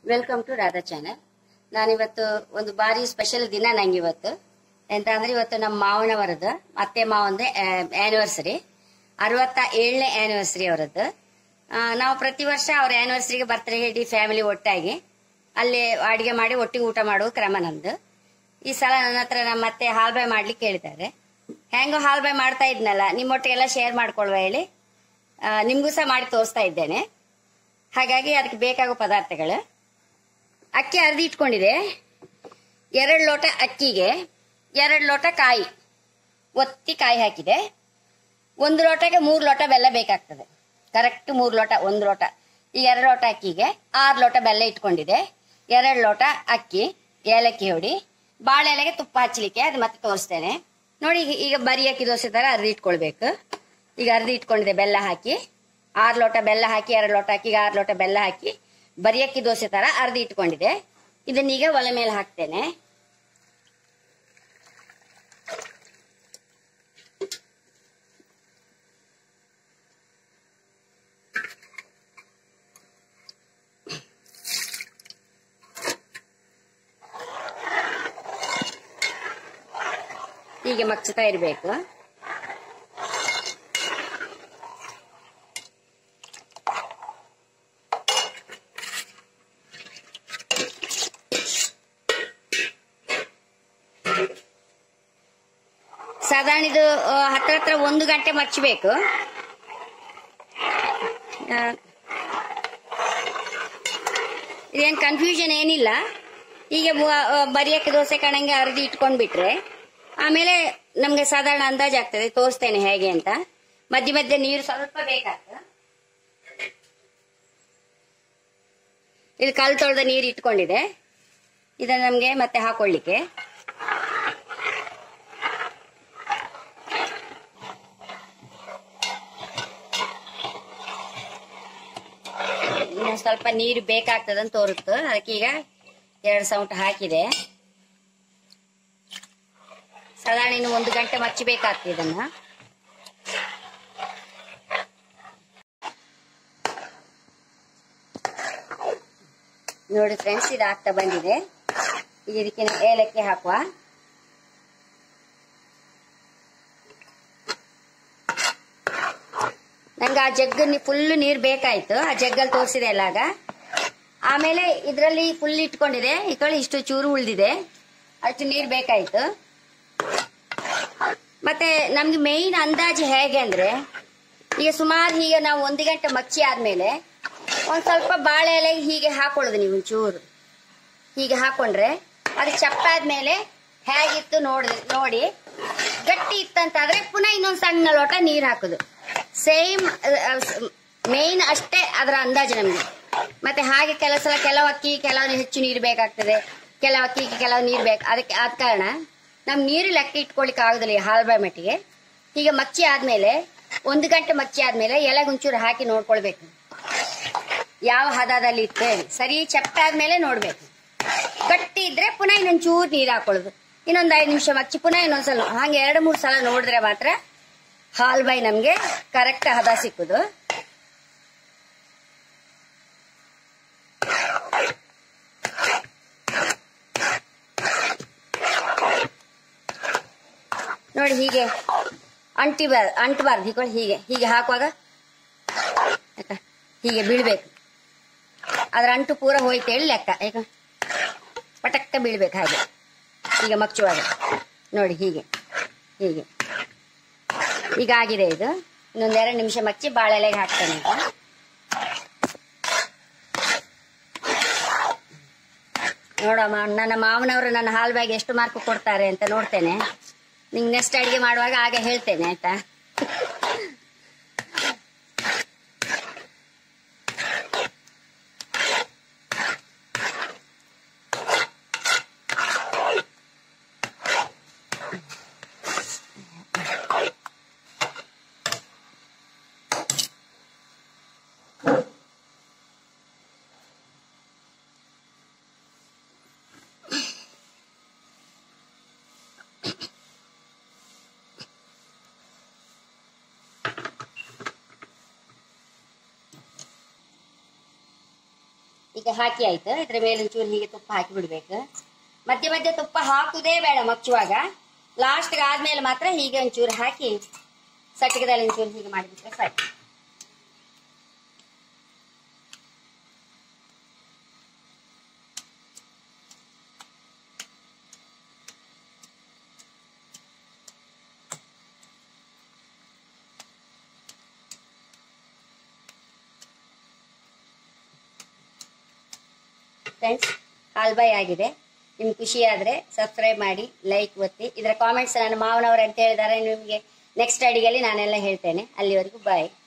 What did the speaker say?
welcome to Radha channel ನಾನಿವತ್ತು ಒಂದು ಬಾರಿ ಸ್ಪೆಷಲ್ ದಿನ ನಂಗೆ ಇವತ್ತು ಎಂತ ಅಂದ್ರೆ ಇವತ್ತು ನಮ್ಮ ಮಾವನವರದ್ದು ಅತ್ತೆ ಮಾವಂದೆ ಆನಿವರ್ಸರಿ ಅರವತ್ತ ಏಳನೇ ಆನಿವರ್ಸರಿ ಅವರದ್ದು ಆ, ನಾವು ಪ್ರತಿ ವರ್ಷ ಅವ್ರ ಆನಿವರ್ಸರಿಗೆ ಬರ್ತ್ಡೇ ಇಡೀ ಫ್ಯಾಮಿಲಿ ಒಟ್ಟಾಗಿ ಅಲ್ಲಿ ಅಡಿಗೆ ಮಾಡಿ ಒಟ್ಟಿಗೆ ಊಟ ಮಾಡುವ ಕ್ರಮ ನಮ್ದು ಈ ಸಲ ನನ್ನ ಹತ್ರ ನಮ್ಮ ಮತ್ತೆ ಹಾಲ್ ಬಾಯ್ ಮಾಡ್ಲಿಕ್ಕೆ ಹೇಳಿದ್ದಾರೆ ಹೆಂಗೋ ಹಾಲ್ ಬಾಯ್ ಮಾಡ್ತಾ ಇದ್ನಲ್ಲ ನಿಮ್ಮೊಟ್ಟಿಗೆಲ್ಲ ಶೇರ್ ಮಾಡ್ಕೊಳ್ವ ಹೇಳಿ ಆ, ನಿಮ್ಗೂ ಸಹ ಮಾಡಿ ತೋರಿಸ್ತಾ ಇದ್ದೇನೆ ಹಾಗಾಗಿ ಅದಕ್ಕೆ ಬೇಕಾಗೋ ಪದಾರ್ಥಗಳು ಅಕ್ಕಿ ಅರ್ದಿ ಇಟ್ಕೊಂಡಿದೆ ಎರಡು ಲೋಟ ಅಕ್ಕಿಗೆ ಎರಡು ಲೋಟ ಕಾಯಿ ಒತ್ತಿ ಕಾಯಿ ಹಾಕಿದೆ ಒಂದು ಲೋಟಕ್ಕೆ ಮೂರು ಲೋಟ ಬೆಲ್ಲ ಬೇಕಾಗ್ತದೆ ಕರೆಕ್ಟ್ ಮೂರು ಲೋಟ ಒಂದು ಲೋಟ ಈ ಎರಡು ಲೋಟ ಅಕ್ಕಿಗೆ ಆರು ಲೋಟ ಬೆಲ್ಲ ಇಟ್ಕೊಂಡಿದೆ ಎರಡು ಲೋಟ ಅಕ್ಕಿ ಏಲಕ್ಕಿ ಹೊಡಿ ಬಾಳೆ ಎಲೆಗೆ ತುಪ್ಪ ಹಚ್ಚಲಿಕ್ಕೆ ಅದು ಮತ್ತೆ ತೋರಿಸ್ತೇನೆ ನೋಡಿ ಈಗ ಈಗ ಬರಿ ಅಕ್ಕಿ ದೋಸೆ ತರ ಅರ್ದಿ ಇಟ್ಕೊಳ್ಬೇಕು ಈಗ ಅರ್ದಿ ಇಟ್ಕೊಂಡಿದೆ ಬೆಲ್ಲ ಹಾಕಿ ಆರು ಲೋಟ ಬೆಲ್ಲ ಹಾಕಿ ಎರಡು ಲೋಟ ಅಕ್ಕಿಗೆ ಆರು ಲೋಟ ಬೆಲ್ಲ ಹಾಕಿ ಬರಿ ಅಕ್ಕಿ ದೋಸೆ ತರ ಅರ್ದಿ ಇಟ್ಕೊಂಡಿದೆ ಇದನ್ನೀಗ ಒಲೆ ಮೇಲೆ ಹಾಕ್ತೇನೆ ಹೀಗೆ ಮಗ್ಚುತ್ತಾ ಇರಬೇಕು ಸಾಧಾರಣ ಇದು ಆ, ಹತ್ರ ಹತ್ರ ಒಂದು ಗಂಟೆ ಮಚ್ಚಬೇಕು ಆ, ಇದೇನ್ ಕನ್ಫ್ಯೂಷನ್ ಏನಿಲ್ಲ ಈಗ ಬರಿಯಕ್ಕೆ ದೋಸೆ ಕಣಂಗೆ ಅರ್ದಿ ಇಟ್ಕೊಂಡ್ಬಿಟ್ರೆ ಆಮೇಲೆ ನಮ್ಗೆ ಸಾಧಾರಣ ಅಂದಾಜ್ ಆಗ್ತದೆ ತೋರಿಸ್ತೇನೆ ಹೇಗೆ ಅಂತ ಮಧ್ಯೆ ಮಧ್ಯೆ ನೀರು ಸ್ವಲ್ಪ ಬೇಕಾಗ್ತದೆ ಇದು ಕಲ್ ತೊಳೆದ ನೀರು ಇಟ್ಕೊಂಡಿದೆ ಇದನ್ನ ನಮ್ಗೆ ಮತ್ತೆ ಹಾಕೊಳ್ಳಿಕ್ಕೆ ಇನ್ನು ಸ್ವಲ್ಪ ನೀರು ಬೇಕಾಗ್ತದಂತ ತೋರುತ್ತೆ ಅದಕ್ಕೆ ಈಗ ಎರಡು ಸೌಂಟ್ ಹಾಕಿದೆ ಸಾಧಾರಣ ಇನ್ನು ಒಂದು ಗಂಟೆ ಮಚ್ಚಬೇಕಾಗ್ತದೆ ಇದನ್ನ ನೋಡಿ ಫ್ರೆಂಡ್ಸ್ ಇದು ಆಗ್ತಾ ಬಂದಿದೆ ಈಗ ಇದಕ್ಕೆ ಏಲಕ್ಕಿ ಹಾಕುವ ನಂಗೆ ಆ ಜಗ್ಗಲ್ಲಿ ಫುಲ್ ನೀರ್ ಬೇಕಾಯ್ತು ಆ ಜಗ್ಗಲ್ಲಿ ತೋರಿಸಿದೆ ಅಲ್ಲ ಆಗ ಆಮೇಲೆ ಇದರಲ್ಲಿ ಫುಲ್ ಇಟ್ಕೊಂಡಿದೆ ಈ ಕಡೆ ಇಷ್ಟು ಚೂರು ಉಳಿದಿದೆ ಅಷ್ಟು ನೀರ್ ಬೇಕಾಯ್ತು ಮತ್ತೆ ನಮ್ಗೆ ಮೇಯ್ನ್ ಅಂದಾಜು ಹೇಗೆ ಅಂದ್ರೆ ಈಗ ಸುಮಾರು ಹೀಗೆ ನಾವು ಒಂದು ಗಂಟೆ ಮಚ್ಚಿ ಆದ್ಮೇಲೆ ಒಂದ್ ಸ್ವಲ್ಪ ಬಾಳೆ ಎಲೆ ಹೀಗೆ ಹಾಕೊಳ್ಳೋದು ನೀವು ಒಂಚೂರು ಹೀಗೆ ಹಾಕೊಂಡ್ರೆ ಅದು ಚಪ್ಪಾದ್ಮೇಲೆ ಹೇಗಿತ್ತು ನೋಡಿದ್ರೆ ನೋಡಿ ಗಟ್ಟಿ ಇತ್ತಂತಾದ್ರೆ ಪುನಃ ಇನ್ನೊಂದು ಸಣ್ಣ ಲೋಟ ನೀರು ಹಾಕೋದು ಸೇಮ್ ಮೇನ್ ಅಷ್ಟೇ ಅದರ ಅಂದಾಜು ನಮ್ಗೆ ಮತ್ತೆ ಹಾಗೆ ಕೆಲವು ಸಲ ಕೆಲವು ಅಕ್ಕಿ ಕೆಲವು ಹೆಚ್ಚು ನೀರು ಬೇಕಾಗ್ತದೆ ಕೆಲವು ಅಕ್ಕಿಗೆ ಕೆಲವು ನೀರು ಬೇಕು ಅದಕ್ಕೆ ಆದ ಕಾರಣ ನಮ್ ನೀರು ಲೆಕ್ಕ ಇಟ್ಕೊಳಿಕ್ ಆಗುದಿಲ್ಲ ಈ ಹಾಲ್ ಬಾಯ್ ಮಟ್ಟಿಗೆ ಹೀಗೆ ಮಚ್ಚಿ ಆದ್ಮೇಲೆ ಒಂದು ಗಂಟೆ ಮಚ್ಚಿ ಆದ್ಮೇಲೆ ಎಲೆಗೊಂಚೂರು ಹಾಕಿ ನೋಡ್ಕೊಳ್ಬೇಕು ಯಾವ ಹದದಲ್ಲಿ ಇತ್ತು ಹೇಳಿ ಸರಿ ಚಪ್ಪೆ ಆದ್ಮೇಲೆ ನೋಡ್ಬೇಕು ಗಟ್ಟಿ ಇದ್ರೆ ಪುನಃ ಇನ್ನೊಂದ್ ಚೂರು ನೀರು ಹಾಕೊಳ್ಳೋದು ಇನ್ನೊಂದ್ ಐದು ನಿಮಿಷ ಮಚ್ಚಿ ಪುನಃ ಇನ್ನೊಂದ್ಸಲ ಹಾಗೆ ಎರಡು ಮೂರು ಸಲ ನೋಡಿದ್ರೆ ಮಾತ್ರ ಹಾಲ್ ಬಾಯ್ ನಮ್ಗೆ ಕರೆಕ್ಟ್ ಹದ ಸಿಕ್ಕುದು ನೋಡಿ ಹೀಗೆ ಅಂಟಿಬಾರ್ ಅಂಟಬಾರ್ದು ಹೀಗೆ ಹೀಗೆ ಹೀಗೆ ಹಾಕುವಾಗ ಯಾಕ ಹೀಗೆ ಬೀಳ್ಬೇಕು ಅದ್ರ ಅಂಟು ಪೂರ ಹೋಯ್ತು ಹೇಳಿ ಲೆಕ್ಕ ಯಾಕ ಪಟಕ್ಕ ಬೀಳ್ಬೇಕು ಹಾಗೆ ಈಗ ಮಗ್ಚುವಾಗ ನೋಡಿ ಹೀಗೆ ಹೀಗೆ ಈಗ ಆಗಿದೆ ಇದು ಇನ್ನೊಂದ್ ಎರಡು ನಿಮಿಷ ಮಚ್ಚಿ ಬಾಳೆಲೆಗೆ ಹಾಕ್ತೇನೆ ಈಗ ನೋಡಮ್ಮ ನನ್ನ ಮಾವನವರು ನನ್ನ ಹಾಲ್ ಬ್ಯಾಗ್ ಎಷ್ಟು ಮಾರ್ಕ್ ಕೊಡ್ತಾರೆ ಅಂತ ನೋಡ್ತೇನೆ ನಿಂಗೆ ನೆಕ್ಸ್ಟ್ ಅಡಿಗೆ ಮಾಡುವಾಗ ಆಗ ಹೇಳ್ತೇನೆ ಆಯ್ತಾ ಈಗ ಹಾಕಿ ಆಯ್ತು ಇದ್ರ ಮೇಲೆ ಒಂಚೂರು ಹೀಗೆ ತುಪ್ಪ ಹಾಕಿ ಬಿಡ್ಬೇಕು ಮಧ್ಯೆ ಮಧ್ಯೆ ತುಪ್ಪ ಹಾಕುದೇ ಬೇಡ ಮಚ್ಚುವಾಗ ಲಾಸ್ಟ್ಗೆ ಆದ್ಮೇಲೆ ಮಾತ್ರ ಹೀಗೆ ಒಂಚೂರು ಹಾಕಿ ಸಟ್ಟಿಗೆದಲ್ಲಿ ಒಂಚೂರು ಹೀಗೆ ಮಾಡಿಬಿಟ್ರೆ ಸಾಕು ಫ್ರೆಂಡ್ಸ್ ಹಾಲ್ಬಾಯ್ ಆಗಿದೆ ನಿಮ್ಗೆ ಖುಷಿ ಆದರೆ ಸಬ್ಸ್ಕ್ರೈಬ್ ಮಾಡಿ ಲೈಕ್ ಒತ್ತಿ ಇದರ ಕಾಮೆಂಟ್ಸ್ ನನ್ನ ಮಾವನವರು ಅಂತ ಹೇಳಿದ್ದಾರೆ ನಿಮಗೆ ನೆಕ್ಸ್ಟ್ ಅಡಿಗೆಯಲ್ಲಿ ನಾನೆಲ್ಲ ಹೇಳ್ತೇನೆ ಅಲ್ಲಿವರೆಗೂ ಬಾಯ್